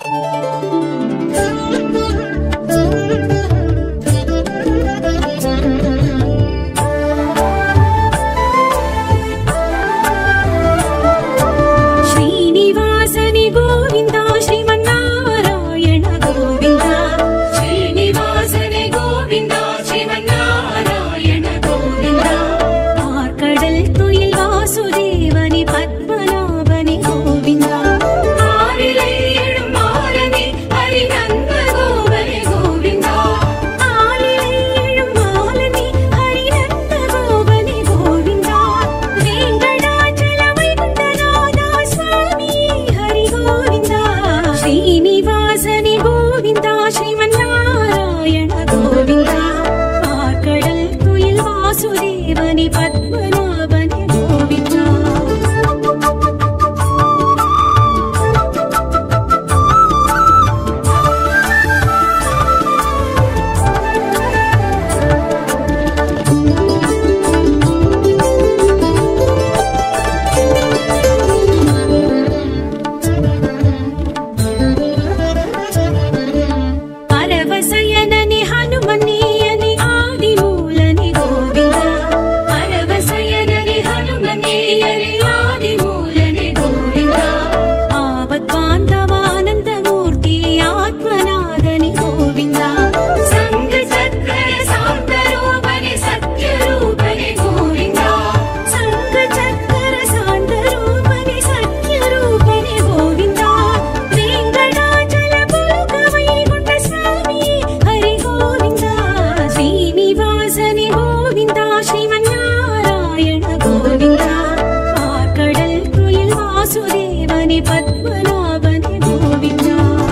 ಶ್ರೀನಿವಾಸನಿ ಗೋವಿಂದ ಶ್ರೀಮನ್ನಾರಾಯಣ ಗೋವಿಂದ ಶ್ರೀನಿವಾಸನಿ ಗೋವಿಂದ ಶ್ರೀಮನ್ನಾರಾಯಣ ಗೋವಿಂದ ஆர்கடல் துயில் வாசுதேவனி பத்மநாபனி கோவிந்தா ஆரிலை எழும் மாலனி ஹரிநந்த கோபனி கோவிந்தா ஆரிலை எழும் மாலனி ஹரிநந்த கோபனி கோவிந்தா வேங்கடாச்சல வைகுண்டநாதா சுவாமி ஹரி கோவிந்தா ஸ்ரீனிவாசனி கோவிந்தா ஸ்ரீமன்னாராயண கோவிந்தா ஆர்கடல் துயில் வாசுதேவனி பத்மநாபனி கோவிந்தா పరవశయనని హనుమనీయని ఆది మూలని గోవింద పరవశయనని హనుమనీయని ఆది మూలని గోవింద ఆపద్బాంధవానందమూర్తి ఆత్మనాదని గోవింద సంగ చక్ర శాంతరూపని సత్యరూపని గోవింద సంగ చక్ర శాంతరూపని సత్యరూపని గోవింద వెంకటాచల పులుక వైకుంఠ స్వామి హరి గోవింద శ్రీనివాసని గోవింద శ్రీమన్నారాయణ గోవింద ఆర్కడల్ తుயில் వాసుదేవని పద్మనాభని గోవింద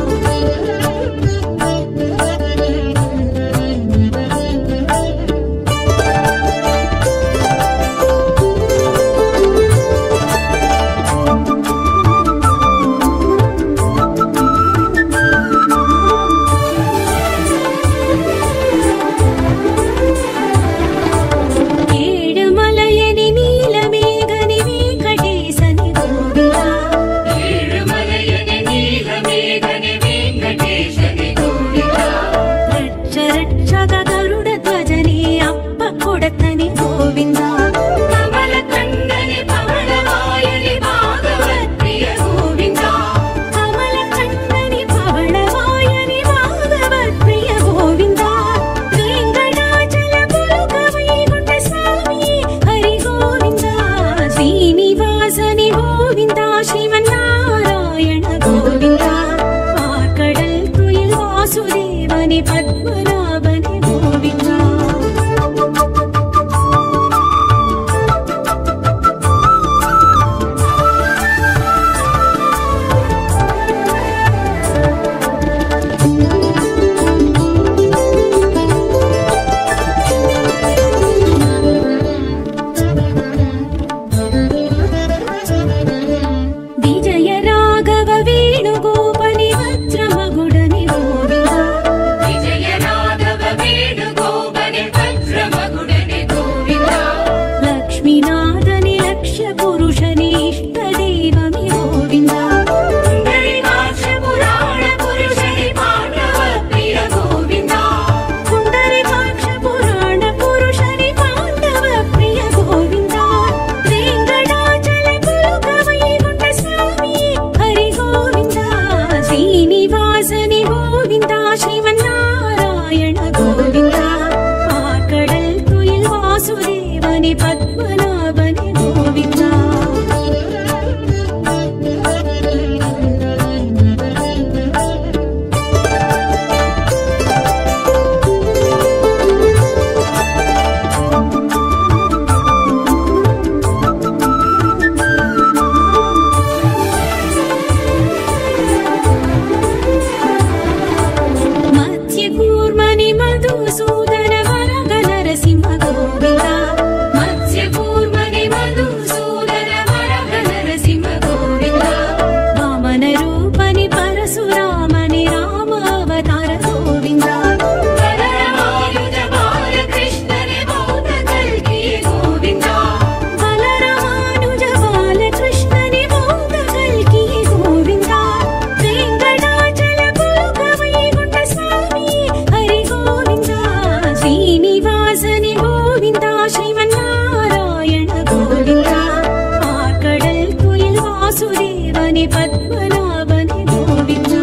ఏడుమలయని నీలమేఘని వెంకటేశని గోవింద ఏడుమలయని నీలమేఘని వెంకటేశని గోవింద రక్ష రక్షక గరుడ ధ్వజని అప్ప కొడతని గోవింద కమల కండని పవళవాయని భాగవత్ ప్రియ గోవింద కమల కండని పవళవాయని భాగవత్ ప్రియ గోవింద వెంకటాచల పులుక వైకుంఠ స్వామి హరి గోవింద శ్రీనివాసని గోవింద శ్రీమన్నారాయణ గోవింద ఆర్కడల్ తుயில் వాసుదేవని పద్మనాభని గోవింద విజయ రాఘవ వేణుగోపని వజ్రమగుడని గోవింద విజయ வாசுதேவனே பத்மநாபனே கோவிந்தா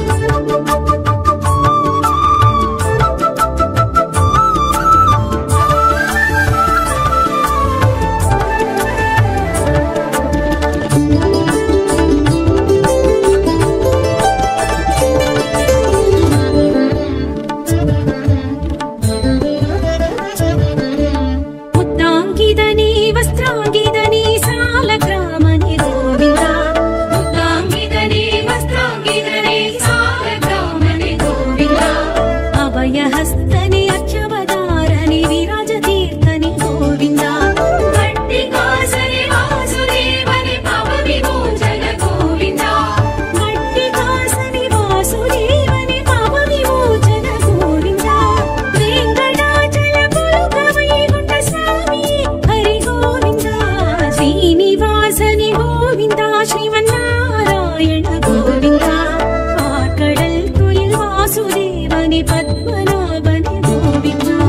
ಮುತ್ತಾಂಗಿದನಿ ವಸ್ತ್ರಾಂಗಿದನಿ ಸಾಲ ಗ್ರಾಮನಿ ಗೋವಿಂದ ಮುತ್ತಾಂಗಿದನಿ ವಸ್ತ್ರಾಂಗಿದನಿ ಸಾಲ ಗ್ರಾಮನಿ ಗೋವಿಂದ ಅಭಯ ಹಸ್ತನಿ ಅಕ್ಷವದಾರನಿ ವಿರಾಜ ತೀರ್ಥನಿ ಗೋವಿಂದ ಗಟ್ಟಿಕಾಸನಿ ವಾಸುದೇವನಿ ಪವ ವಿಮೋಚನ ಗೋವಿಂದ ಗಟ್ಟಿಕಾಸನಿ ವಾಸುದೇವನಿ ಪವ ವಿಮೋಚನ ಗೋವಿಂದ ವೆಂಕಟಾಚಲ ಪುರುಗ ವೈಗುಂಠ ಸ್ವಾಮಿ ಹರಿ ಗೋವಿಂದ ಶ್ರೀನಿವಾಸನಿ ಗೋವಿಂದ ಶ್ರೀಮನ್ನಾರಾಯಣ ಗೋವಿಂದ ஆக்கடல் துயில் வாசுதேவனி பத்மநாபனி கோவிந்தா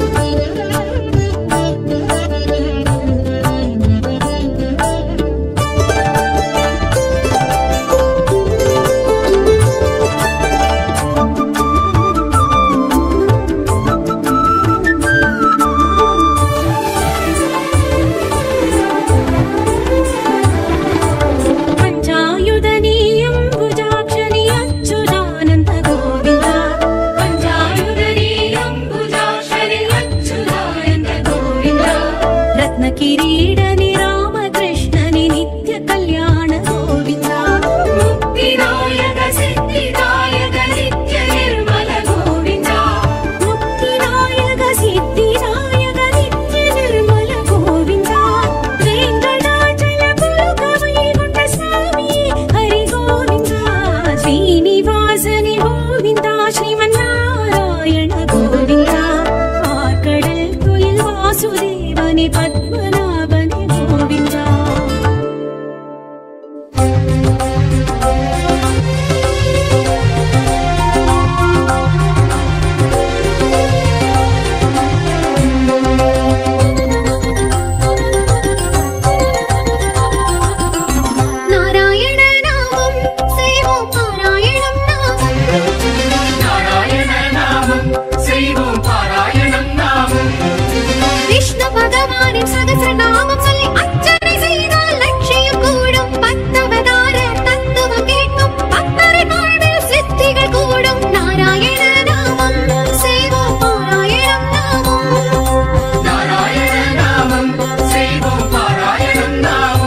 பஞ்சாயுதனீயம் புஜாக்ஷனி அச்சுதானந்த கோவிந்தா பஞ்சாயுதனீயம் புஜாக்ஷனி அச்சுதானந்த கோவிந்தா ரத்ன கிரீடனி ராமகிருஷ்ணனி நித்ய கல்யாண கோவிந்தா முக்திநாயக சித்திநாயக நித்ய நிர்மல கோவிந்தா முக்திநாயக சித்திநாயக நித்ய நிர்மல கோவிந்தா வெங்கடாச்சல புருக வைகுண்ட ಸ್ವಾಮಿ ಹರಿ ಗೋವಿಂದ ಶ್ರೀನಿವಾಸನಿ ಗೋವಿಂದ ಶ್ರೀಮನ್ನಾರಾಯಣ ಗೋವಿಂದ ಆರ್ಕಡಲ್ ತುಯಿಲ್ ವಾಸುದೇವನಿ ಪದ್ಮನಾಭನಿ ಗೋವಿಂದ நாராயண நாமம் செய்வோம் பாராயணம் நாமம் நாராயண நாமம் செய்வோம் பாராயணம் நாமம் விஷ்ணு பகவானின் சகசிர நாமம் சொல்லி அர்ச்சனை செய்தால் லட்சியம் கூடும் பத்தவதார தத்துவம் கேட்கும் பக்தரின் வாழ்வில் சித்திகள் கூடும் நாராயண நாமம் செய்வோம் பாராயணம் நாமம் நாராயண நாமம் செய்வோம் பாராயணம் நாமம்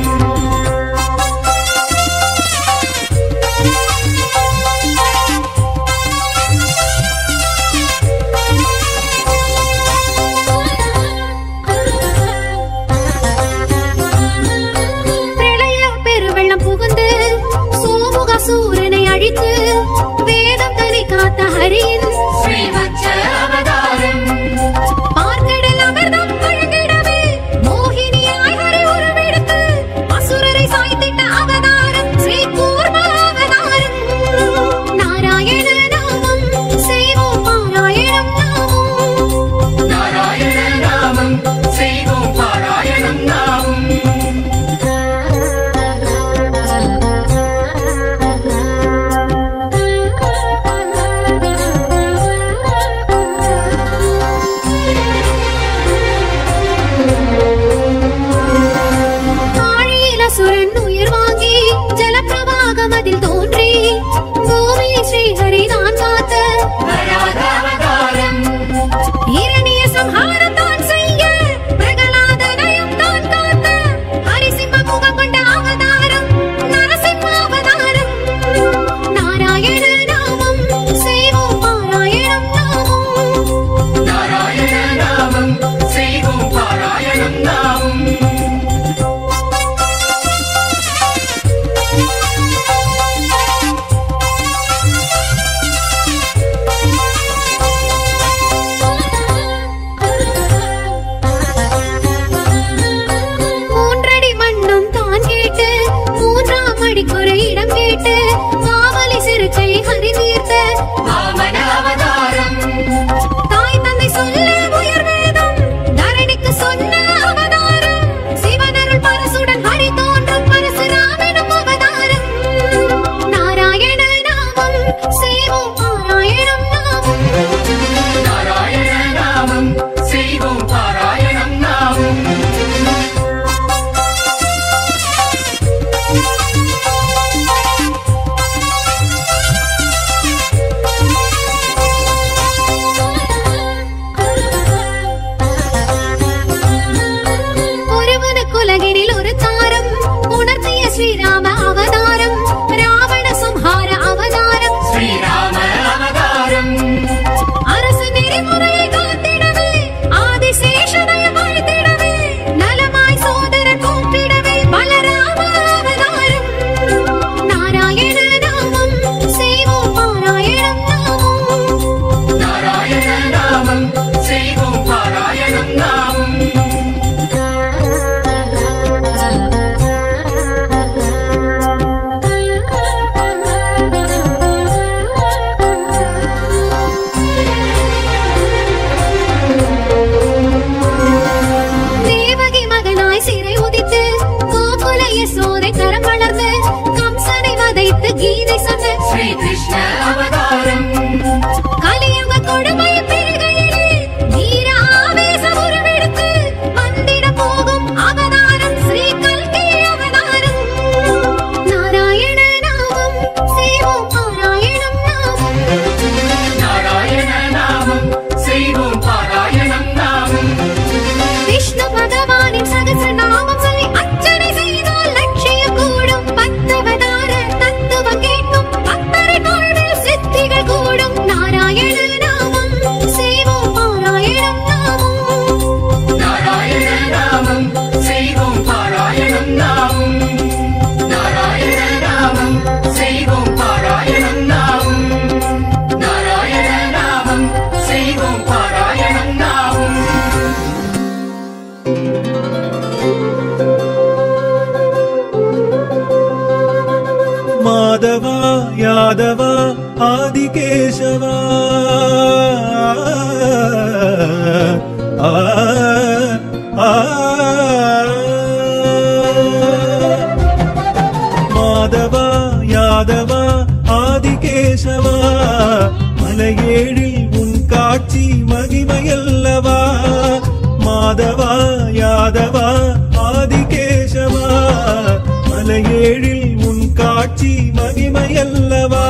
பிரளய பெருவெள்ளம் புகுந்து சோமுக சூரனை அழித்து வேதம் தனி காத்த ஹரியின் ஸ்ரீவத்ச அவதாரம் பார்க்கடல் அமிர்தம் வழங்கிடவே மோகினியாய் ஹரி உருவெடுத்து அசுரரை சாய்த்திட்ட அவதாரம் ஸ்ரீ கூர்ம அவதாரம் நாராயண நாமம் செய்வோம் பாராயணம் நாமம் நாராயண நாமம் செய்வோம் பாராயணம் நாமம் ஆ கிருஷ்ண அவதாரம் கலியுக கொடுமை பெருகையிலே வீர ஆவேச உருவெடுத்து வந்திட போகும் அவதாரம் ஸ்ரீ கல்கி அவதாரம் நாராயண நாமம் செய்வோம் பாராயணம் நாமம் நாராயண நாமம் செய்வோம் பாராயணம் நாமம் விஷ்ணு பகவானின் சகசிர நாமம் சொல்லி அர்ச்சனை செய்தால் லட்சியம் கூடும் பத்தவதார தத்துவம் கேட்கும் பக்தரை வாழ்வில் சித்திகள் கூடும் நாராயண நாமம் செய்வோம் பாராயணம் நாமம் நாராயண நாமம் செய்வோம் பாராயணம் நாமம் நாராயண நாமம் செய்வோம் பாராயணம் நாமம் நாராயண நாமம் செய்வோம் பாராயணம் நாமம் மாதவா யாதவா ஆதிகேசவா ஆ, ஆ, மாதவா யாதவா ஆதிகேசவா மலையேழில் உன் காட்சி மகிமையல்லவா மாதவா யாதவா ஆதிகேசவா மலையேழில் உன் காட்சி மகிமையல்லவா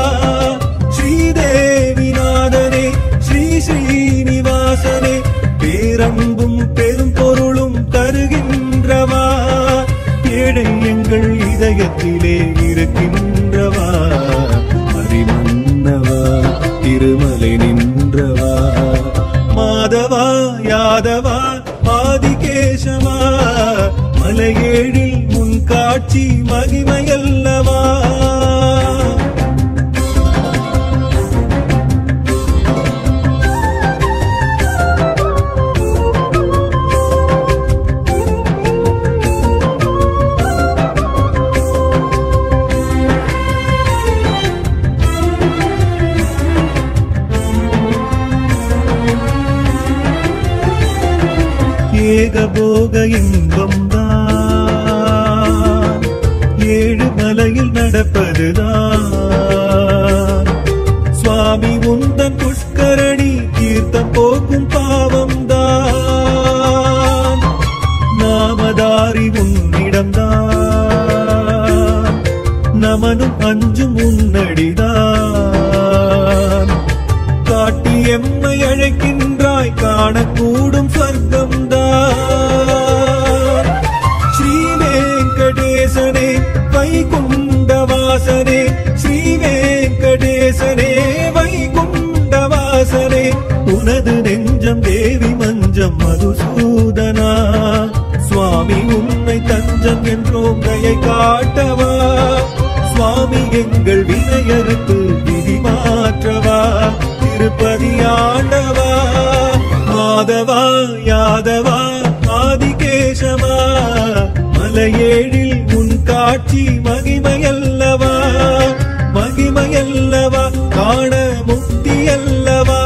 ஸ்ரீதேவிநாதனே ஸ்ரீ ஸ்ரீனிவாசனே பேரன்பும் பெரும் பொருளும் தருகின்றவா ஏழை எங்கள் இதயத்திலே இருக்கின்றவா அறிமன்னவா திருமலை நின்றவா மாதவா யாதவா ஆதிகேசவா மலையேழில் உன் காட்சி மகிமையல்லவா ஏகபோக இன்பம் தான் ஏழு மலையில் நடப்பதுதான் சுவாமி உந்தன் புஷ்கரணி தீர்த்தம் போக்கும் பாவம் தான் நாமதாரி உன்னிடம்தான் நமனும் அஞ்சும் உன்னடிதான் காட்டி எம்மை அழைக்கின்றாய் காணக்கூடும் சொர்க்கம் தான் ஸ்ரீ வெங்கடேசனே வைகுண்டவாசனே ஸ்ரீ வெங்கடேசனே வைகுண்டவாசனே உனது நெஞ்சம் தேவி மஞ்சம் மதுசூதனா சுவாமி உன்னை தஞ்சம் என்றோம் தயை காட்டவா சுவாமி எங்கள் வினையறுத்து விதி மாற்றவா திருப்பதி ஆண்டவா மாதவா யாதவா ஆதிகேசவா மலையேழில் உன் காட்சி மகிமையல்லவா மகிமையல்லவா காண முக்தியல்லவா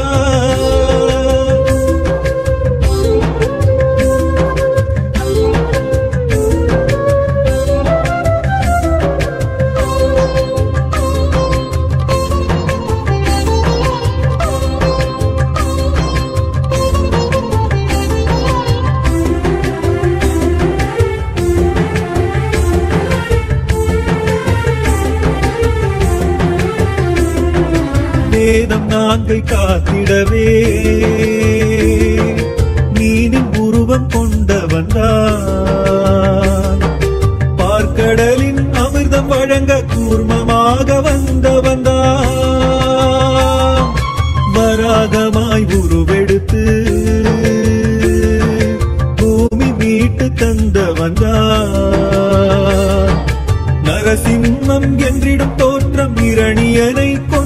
வேதம் நான்கை காத்திடவே நீனின் உருவம் கொண்டவன் தான் பார்க்கடலின் அமிர்தம் வழங்க கூர்மமாக வந்தவன் தான் வராகமாய் உருவெடுத்து பூமி மீட்டு தந்தவன் தான் நரசிம்மம் என்றிடும் தோற்றம் இரணியனை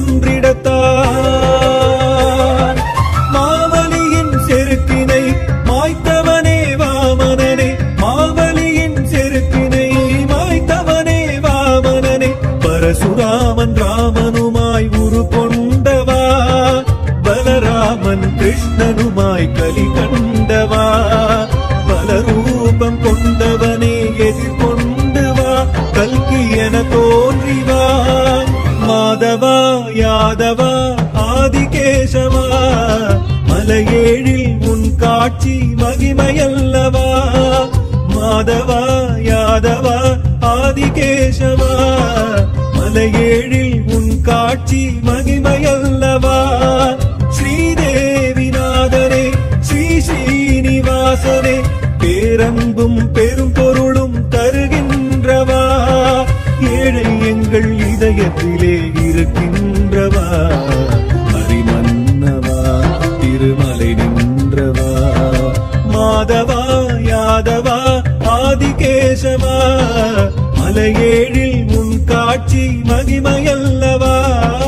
கொன்றிடத்தான் மாவலியின் செருக்கினை மாய்த்தவனே வாமனனே மாவலியின் செருக்கினை மாய்த்தவனே வாமனனே பரசுராமன் ராமனுமாய் உரு கொண்டவா பலராமன் கிருஷ்ணனுமாய் கலி கண்டவா பல ரூபம் கொண்டவனே எதிர்கொண்டு வா கல்கி என தோன்றி வா மாத மாதவா யாதவா ஆதிகேசவா மலையேழில் உன் காட்சி மகிமையல்லவா மாதவா யாதவா ஆதிகேசவா மலையேழில் உன் காட்சி மகிமையல்லவா ஸ்ரீதேவிநாதனே ஸ்ரீ ஸ்ரீனிவாசனே பேரன்பும் பெரும் பொருளும் தருகின்றவா ஏழை எங்கள் இதயத்திலே இருக்கின்றவா ஹரிமன்னவா திருமலை நின்றவா மாதவா யாதவா ஆதிகேசவா மலையேழில் உன் காட்சி மகிமையல்லவா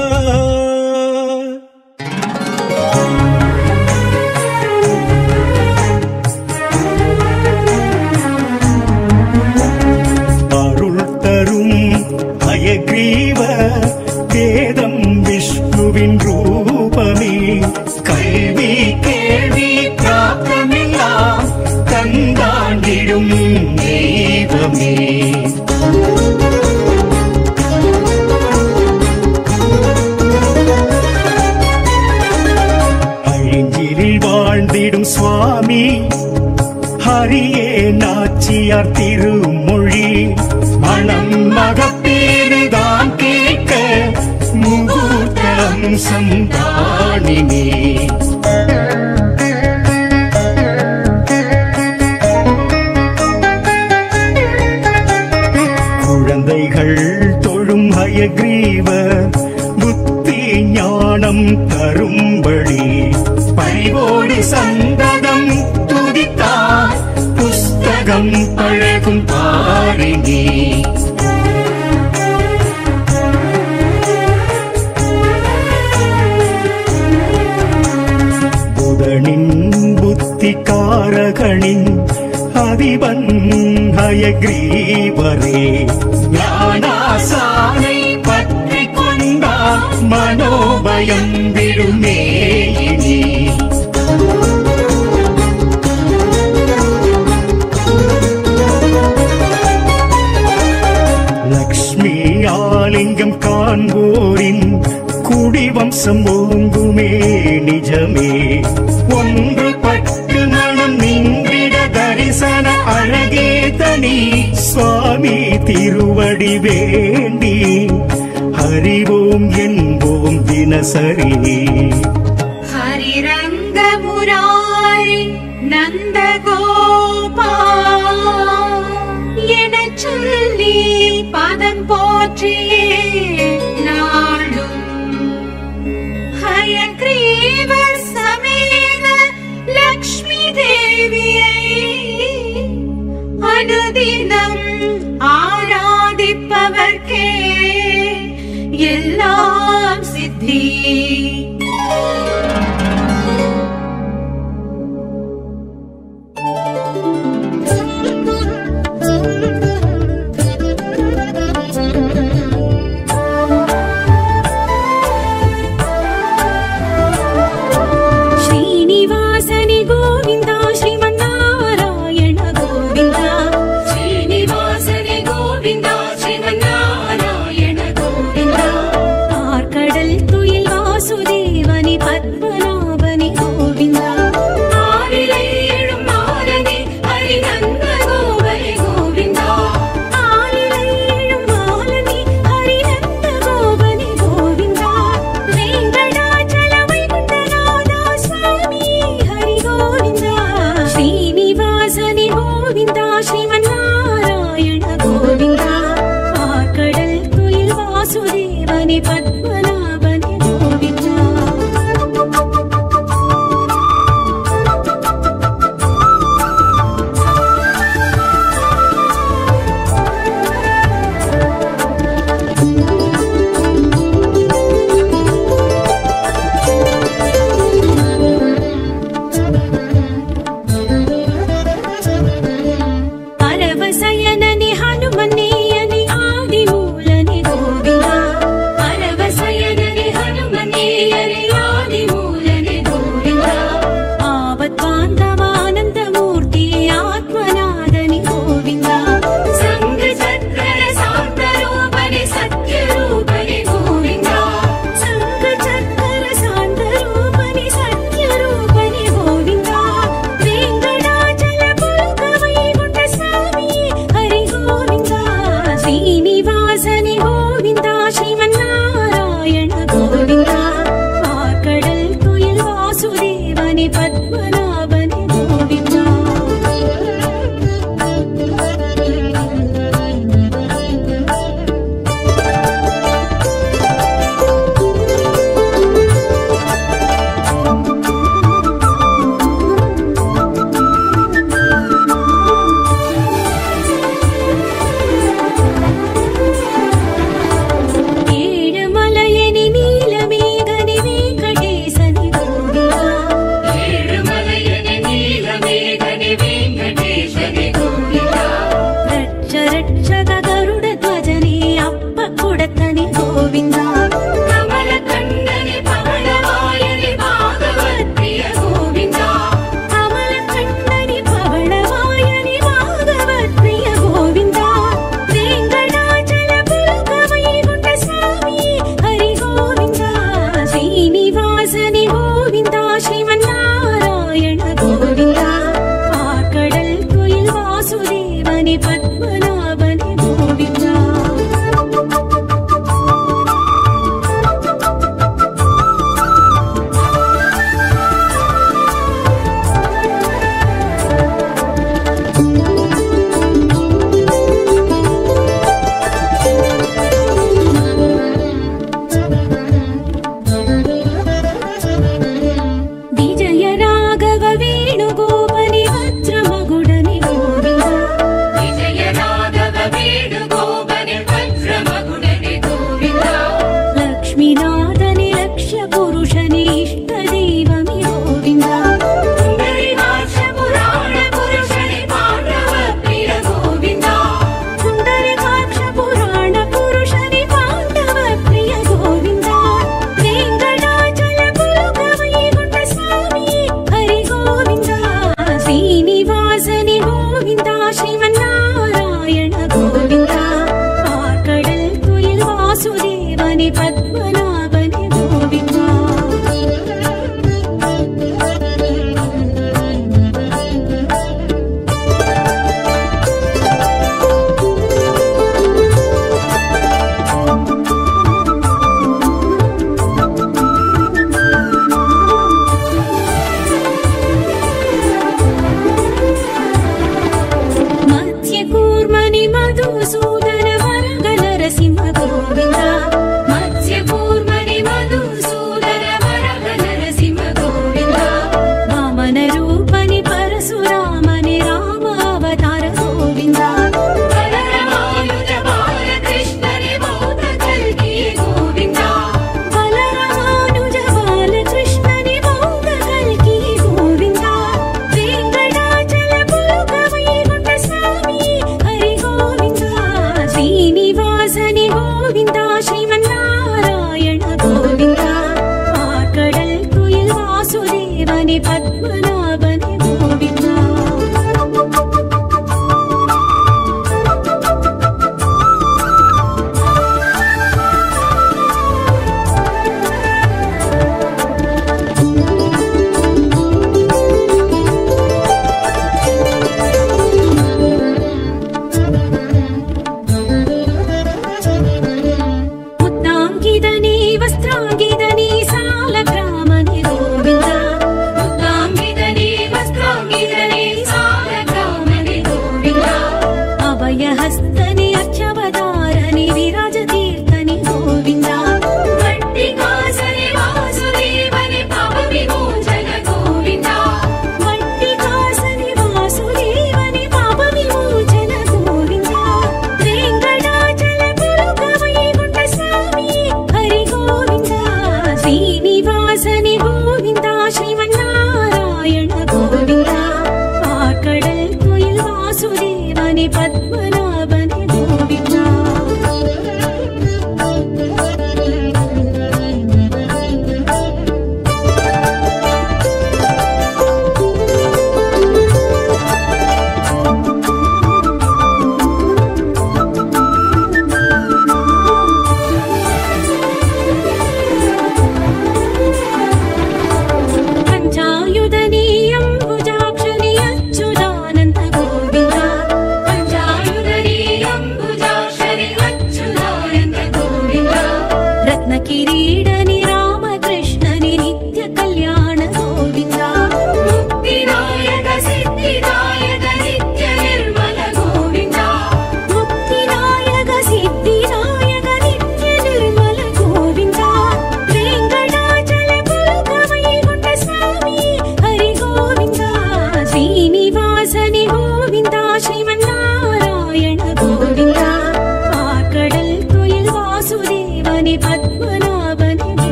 அருள் தரும் அயக்ரீவ வேதம் விஷ்ணுவின் ரூபமே கல்வி கேள்வி பிராப்தமெல்லாம் தந்தாண்டிடும் தெய்வமே அழிஞ்சிலில் வாழ்ந்திடும் சுவாமி ஹரியே நாச்சியார் திருமொழி மனம் மகப்பேறுதான் கேட்க முகூர்த்தம் சந்தானினே குழந்தைகள் தொழும் ஹயக்ரீவ புத்தி ஞானம் தரும்படி பரிவோடு சந்ததம் துதித்தார் புஸ்தகம் பழகும் பாரினி புதனின் புத்தி காரகனின் அதிபன் ஹயக்ரீவரே ஞானாசானை பற்றி கொண்டால் மனோபயம் விடுமே இனி லக்ஷ்மி ஆலிங்கம் காண்போரின் குடிவம்சம் ஓங்குமே நிஜமே ஒன்று பட்டு மனம் நின்றிட தரிசன அழகே தனி சுவாமி திருவடி வேண்டி அறிவோம் என்போம் தினசரி ஹரிரங்க முராரி நந்த கோபா எனச் சொல்லி பதம் போற்றியே நாளும் ஹயக்ரீவ சமேத லக்ஷ்மி தேவியை அனுதினம் ஆராதிப்பவர்க்கே எல்லாம் சித்தி ಶ್ರೀನಿವಾಸನಿ ಗೋವಿಂದ ಶ್ರೀಮನ್ನಾರಾಯಣ ಗೋವಿಂದ ಶ್ರೀನಿವಾಸನಿ ಗೋವಿಂದ ಶ್ರೀಮನ್ನಾರಾಯಣ ಗೋವಿಂದ ஆர்கடல் துயில் வாசுதேவ శ్రీనాథని లక్ష్య పురుషని ఇష్ట దైవమి గోవింద పురాణ పురుషని పాండవ ప్రియ గోవింద పుండరీకాక్ష పురాణ పురుషని పాండవ ప్రియ గోవింద వెంకటాచల పులుక వైకుంఠ స్వామి హరి గోవింద శ్రీనివాసని గోవింద శ్రీమన్నారాయణ గోవింద ఆకడల్ తుయిల్ వాసుదేవని పద్మనాభని గోవింద మత్స్యకూర్మని మధుసూదన వరగ నరసింహ గోవింద మత్స్యకూర్మని మధుసూదన వరగ నరసింహ గోవింద వామన రూపని పరశురామని రామ అవతార గోవింద బలరామానుజ బాలకృష్ణని బౌద్ధ కల్కి గోవింద బలరామానుజ బాలకృష్ణని బౌద్ధ కల్కి గోవింద వెంకటాచల పులుక వైకుంఠ స్వామి హరి గోవింద శ్రీనివాసని గోవింద శ్రీమన్నారాయణ గోవింద ఆకడల్ తుయిల్ వాసుదేవని పద్మనాభని గోవింద ముత్తాంగిదని వస్త్రాంగిదని సాల గ్రామని గోవింద ముత్తాంగి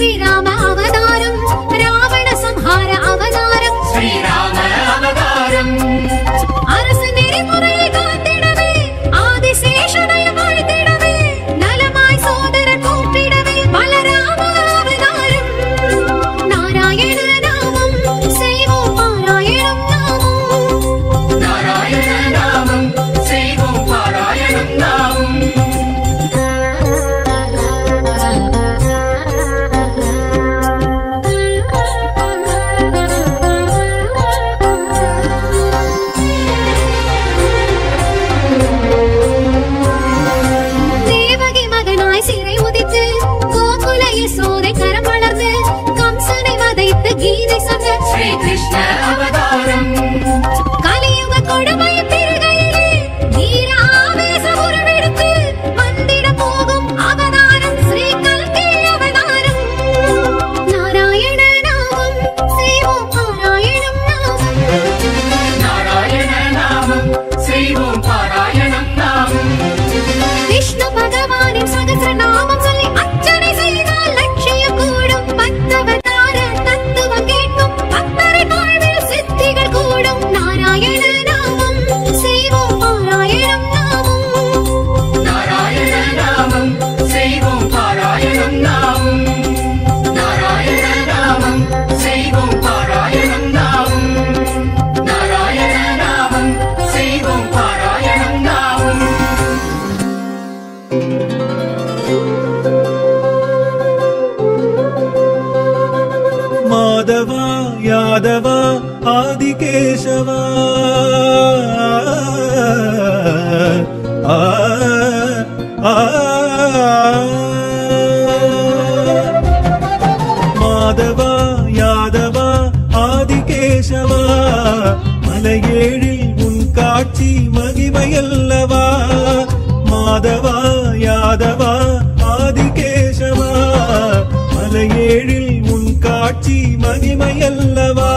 ஸ்ரீராம அவதாரம் ராவண சம்ஹார அவதாரம் ஸ்ரீராம அவதாரம் அரசு நெறிமுறையை காத்திடவே ஆதிசேஷனை வாழ்த்திடவே நலமாய் சோதரர் போற்றிடவே பலராம அவதாரம் நாராயண நாமம் செய்வோம் பாராயணம் நாமம் நாராயண நாமம் செய்வோம் பாராயணம் நாமம் தேவகி மகனாய் சிறை உதித்து கோகுல யசோதை கரம் வளர்ந்து கம்சனை வதைத்து கீதை சொன்ன ஸ்ரீ கிருஷ்ண அவதாரம் கலியுக கொடுமை பெருகையிலே வீர ஆவேச உருவெடுத்து வந்திட போகும் அவதாரம் ஸ்ரீ கல்கி அவதாரம் நாராயண நாமம் செய்வோம் பாராயணம் நாமம் நாராயண நாமம் செய்வோம் பாராயணம் நாமம் விஷ்ணு பகவானின் சகசிர நாமம் சொல்லி அர்ச்சனை செய்தால் லட்சியம் கூடும் பக்தவதார தத்துவம் கேட்கும் பக்தரை வாழ்வில் சித்திகள் கூடும் நாராயண நாமம் செய்வோம் பாராயணம் நாமம் நாராயண நாமம் செய்வோம் பாராயணம் நாமம் நாராயண நாமம் செய்வோம் பாராயணம் நாமம் நாராயண நாமம் செய்வோம் பாராயணம் நாமம் மாதவா யாதவா ஆதிகேசவா ஆ, ஆ, மாதவா யாதவா ஆதிகேசவா மலையேழில் உன் காட்சி மகிமையல்லவா மாதவா யாதவா ஆதிகேசவா மலையேழில் உன் காட்சி மகிமையல்லவா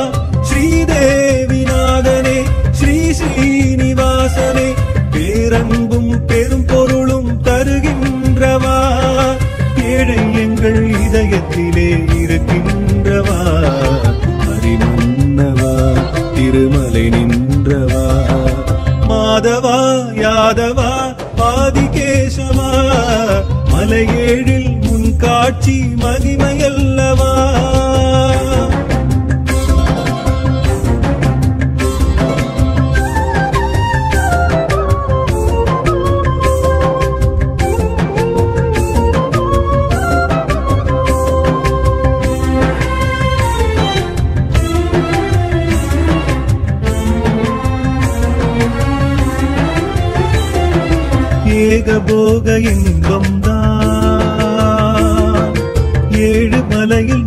ஸ்ரீதேவிநாதனே ஸ்ரீ ஸ்ரீனிவாசனே பேரன்பும் பெரும் பொருளும் தருகின்றவா ஏழை எங்கள் இதயத்திலே இருக்கின்றவா அறிமன்னவா திருமலை நின்றவா மாதவா யாதவா ஆதிகேசவா மலையேழில் உன் காட்சி மகிமையல்லவா ஏகபோக இன்பம் தான் ஏழு மலையில்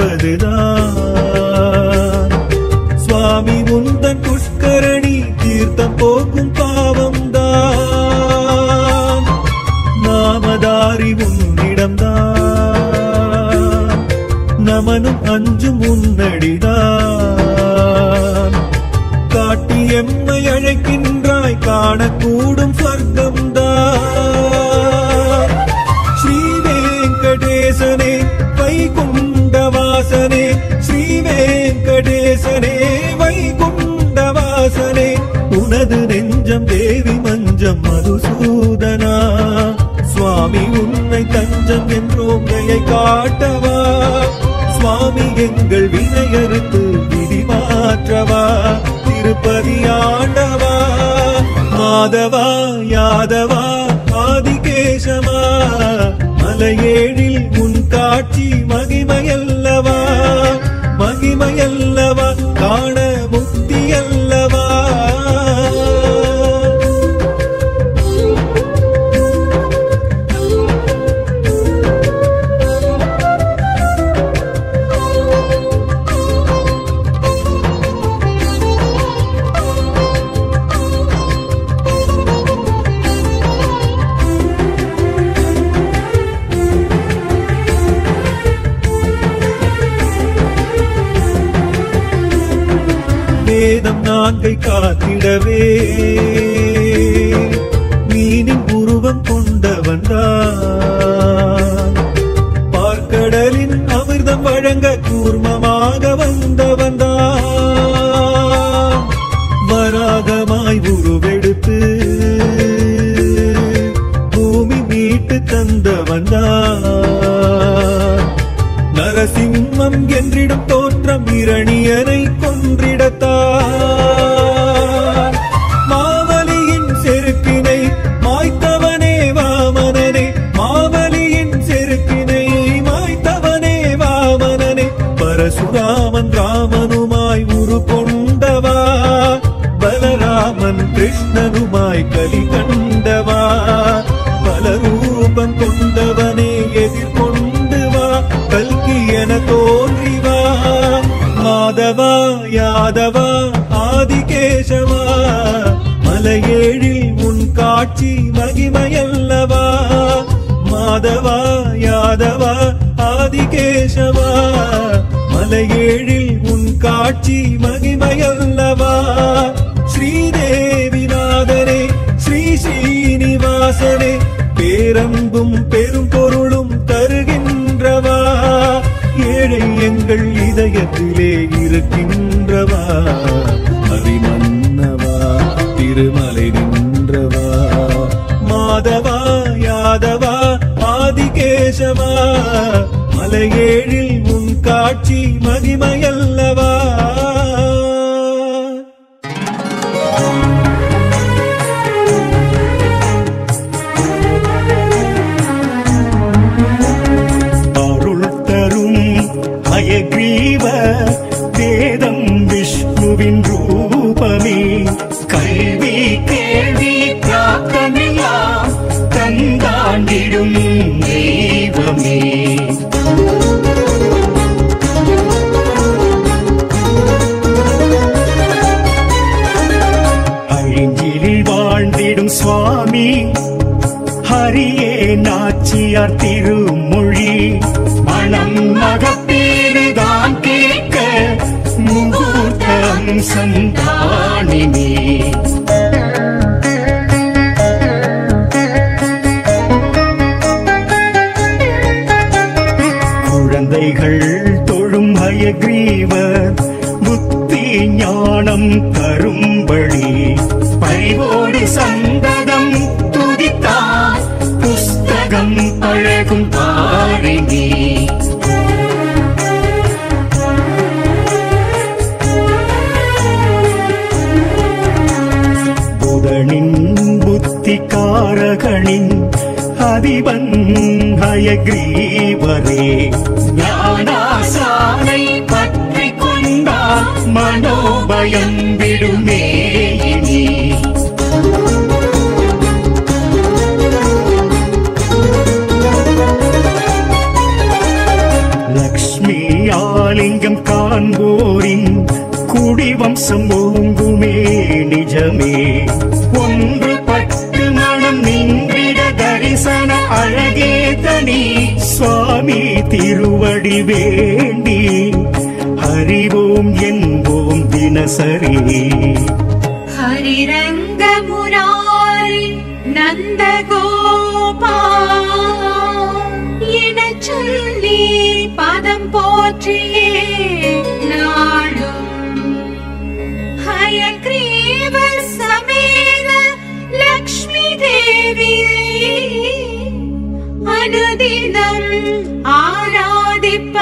நடப்பதுதான் சுவாமி உந்தன் புஷ்கரணி தீர்த்தம் போக்கும் பாவம் தான் நாமதாரி உன்னிடம்தான் நமனும் அஞ்சும் உன்னடிதான் காட்டி எம்மை அழைக்கின்றாய் காணக்கூடும் சொர்க்கம் தான் ஸ்ரீ வெங்கடேசனே வைகுண்டவாசனே ஸ்ரீ வெங்கடேசனே வைகுண்டவாசனே உனது நெஞ்சம் தேவி மஞ்சம் மதுசூதனா சுவாமி உன்னை தஞ்சம் என்றோம் தயை காட்டவா சுவாமி எங்கள் வினையறுத்து விதி மாற்றவா திருப்பதி ஆண்டவா மாதவா யாதவா ஆதிகேசவா மலையேழில் உன் காட்சி மகிமையல்லவா மகிமையல்லவா காண முக்தியல்லவா வேதம் நான்கை காத்திடவே மீனின் உருவம் கொண்டவன் தான் பார்க்கடலின் வந்தான் நரசிம்மம் என்றிடும் தோற்றம் இரணியனை கொன்றிடத்தான் மாவலியின் செருக்கினை மாய்த்தவனே வாமனனே மாவலியின் செருக்கினை மாய்த்தவனே வாமனனே பரசுராமன் ராமனுமாய் உரு கொண்டவா பலராமன் கிருஷ்ணனுமாய் கலி கண்டவா பல ரூபம் கொண்டவனே எதிர்கொண்டு வா கல்கி என தோன்றி வா மாதவா யாதவா ஆதிகேசவா மலையேழில் உன் காட்சி மகிமையல்லவா மாதவா யாதவா ஆதிகேசவா மலையேழில் உன் காட்சி மகிமையல்லவா ஸ்ரீதேவிநாதனே ஸ்ரீ ஸ்ரீனிவாசனே பேரன்பும் பெரும் பொருளும் தருகின்றவா ஏழை எங்கள் இதயத்திலே இருக்கின்றவா அரிமன்னவா திருமலை நின்றவா மாதவா யாதவா ஆதிகேசவா மலையேழில் உன் காட்சி மகிமையல்லவா அருள் தரும் அயக்ரீவ வேதம் விஷ்ணுவின் ரூபமே கல்வி கேள்வி பிராப்தமெல்லாம் தந்தாண்டிடும் தெய்வமே அழிஞ்சிலில் வாழ்ந்திடும் சுவாமி ஹரியே நாச்சியார் திருமொழி மனம் மகப்பேறுதான் கேட்க முகூர்த்தம் சந்தானினி குழந்தைகள் தொழும் ஹயக்ரீவர் புத்தி ஞானம் தரும்படி பரிவோடு சந்ததம் துதித்தார் புஸ்தகம் பழகும் பாரினி புதனின் புத்தி காரகனின் அதிபன் ஹயக்ரீவரே ஞானாசானை பற்றி கொண்டால் மனோபயம் விடுமே இனி லக்ஷ்மி ஆலிங்கம் காண்போரின் குடிவம்சம் ஓங்குமே நிஜமே ஒன்று பட்டு மனம் நின்றிட தரிசன அழகே தனி சுவாமி திருவடி வேண்டி அறிவோம் என்போம் தினசரி ஹரிரங்க முராரி நந்த கோபா எனச் சொல்லி பதம் போற்றியே நாளும் ஹயக்ரீவ சமேத லக்ஷ்மி தேவியை அனுதினம்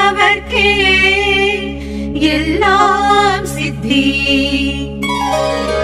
ஆராதிப்பவர்க்கே எல்லாம் சித்தி